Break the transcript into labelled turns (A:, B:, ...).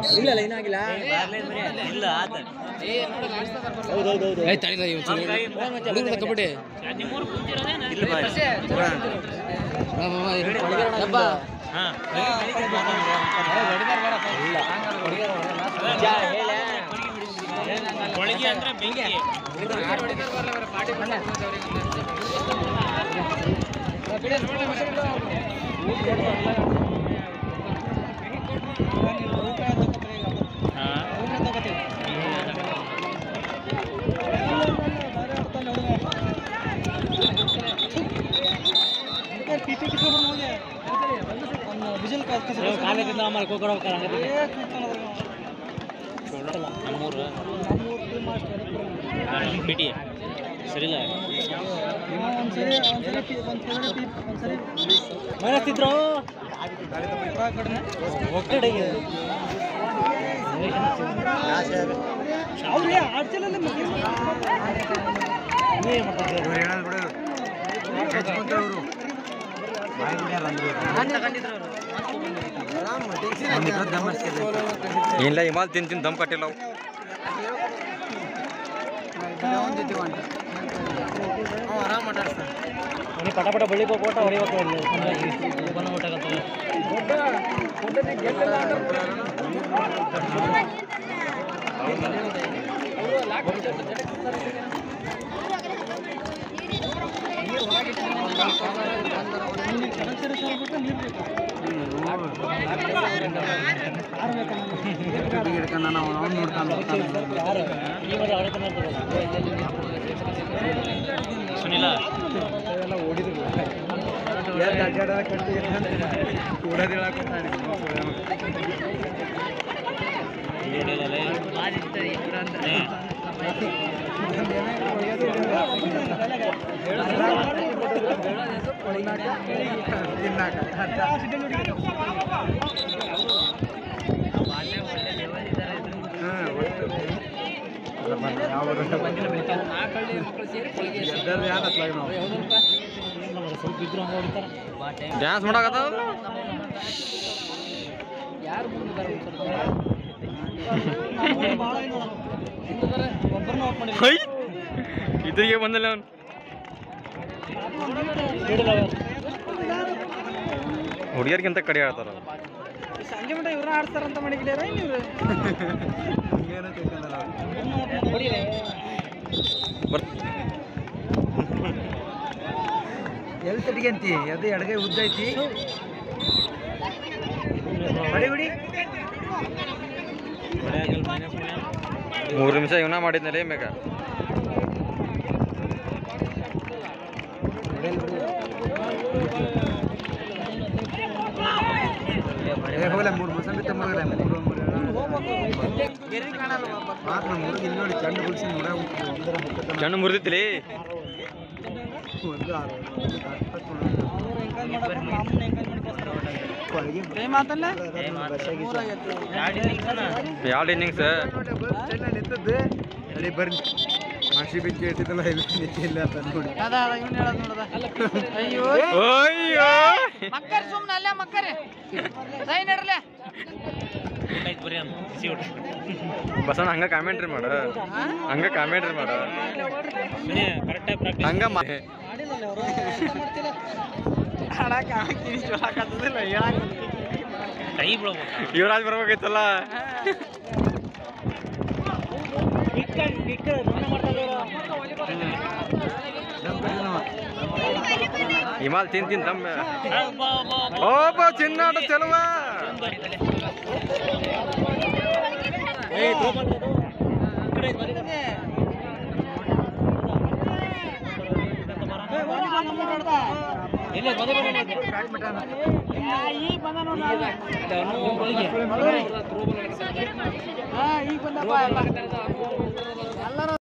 A: ಇಲ್ಲ ಇಲ್ಲ ಏನಾಗಿಲ್ಲ
B: ಇಲ್ಲ ಆತ
A: ಏ ತಡಿಲ್ಲ ಇವತ್ತು ಹುಡುಗರ ಕಬಡ್ಡಿ
B: ಇಲ್ಲ ಬಾಯ್
A: ಬಾ, ಬಾ, ಬಾ, ಇದು ಡಬ್ಬ.
B: ಹಾ ಕೊಳಗೆ ಅಂದ್ರೆ ಬೆಂಕಿ ಹಾ ಕಾಲೇಜಿಂದ ಆಮೇಲೆ ಕೋಕಡ ನಮ್ಮೂರು ಬಿಡಿ ಸರಿಲ್ಲ ಮನಸ್ತಿದ್ರು ಒಕ್ಕಡೆಗೆ
C: ಇಲ್ಲ ಹಿಮಾಲ್ ತಿನ್ ತಿನ್ ದಮ್ ಕಟ್ಟಿಲ್ಲ ಅವು
B: ಪಟ ಪಟ ಬಳ್ಳಿಗೆ ಹೋಗ್ಬಿಟ್ಟು ಹೊಡಿಬೇಕು ಓಪನ್ ಊಟಾಗತ್ತಲ್ಲ ಸುನಿಲ ಸ್ವಲ್ಪ ಇದ್ರು ಹಂಗ ಹೊಡಿತಾರ
C: ಡ್ಯಾನ್ಸ್ ಮಾಡಕತ್ತ ಇದ್ರಿಗೆ ಬಂದಲ್ಲ ಅವನು ಹುಡುಗಿಯರ್ಗಿಂತ ಕಡೆ ಆಡ್ತಾರ
A: ಸಂಜೆ ಮಟ್ಟ ಇವ್ರನ್ನ ಆಡ್ತಾರಂತ ಮಾಡಿದ್ಯಾರ ಇವ್ರು
C: ಬರ್
A: ಎಲ್ಲಿ ತಡಿಗಂತಿ ಅದು ಎಡಗೈ ಉದ್ದ ಐತಿ ಹೊಡಿ ಹೊಡಿ
C: ಮೂರು ನಿಮಿಷ ಇವನ ಮಾಡಿದ್ನಲ್ಲ ಮೇಗ
A: ಹೋಗಲ್ಲ ಮೂರು ಮೊಸಂಬಿ ತಮ್ಮಗಲ್ಲ ಮಾತ್ರ ಮೂರು ಇಲ್ಲಿ ನೋಡಿ ಚಂಡು ಗುಡಿಸಿ ನೋಡ ಒಂದರ ಮುಖದ
C: ಚೆಂಡು ಮುರಿದಿತ್ತಲಿ
A: ಒಂದು ಆರು ಮಾತಲ್ಲ
C: ಯಾವ ಇನ್ನಿಂಗ್ಸ್
A: ನಿಂತದ್ದು ಅಲ್ಲಿ ಬರ್ರಿ ಮಸಿ ಬೆಂಕಿ ಇಟ್ಟಿದ್ದಲ್ಲ ಇಲ್ಲಿ ನಿಂತಿಲ್ಲ ಅಂತ ನೋಡಿ ಅಯ್ಯೋ
C: ಅಯ್ಯೋ
A: ಮಕ್ಕರ್ ಸುಮ್ನೆ ಅಲ್ಲೇ ಮಕ್ಕರ್ ಸೈ ನಡ್ರಲೆ
B: ಬರೀ ಅಂತ ಬಿಸಿ ಊಟ
C: ಬಸಣ್ಣ ಹಂಗ ಕಾಮೆಂಟ್ರಿ ಮಾಡ ಹಂಗ ಕಾಮೆಂಟ್ರಿ ಮಾಡ
B: ಸುನಿ ಕರೆಕ್ಟಾಗಿ ಪ್ರಾಕ್ಟೀಸ್
C: ಹಂಗ ಮಾ
B: ಕೈ ಬಿಡ್ಬೇಕು
C: ಯುವರಾಜ್ ಬರ್ಬೇಕಾಯ್ತಲ್ಲ ಹಿಮಾಲ್ ತಿನ್ ತಿನ್ ತಮ್ಮ ಓಪ ಚಿನ್ನಾಟ ಚಲುವ
A: ಈಗ ಬಂದಪ್ಪ ಎಲ್ಲ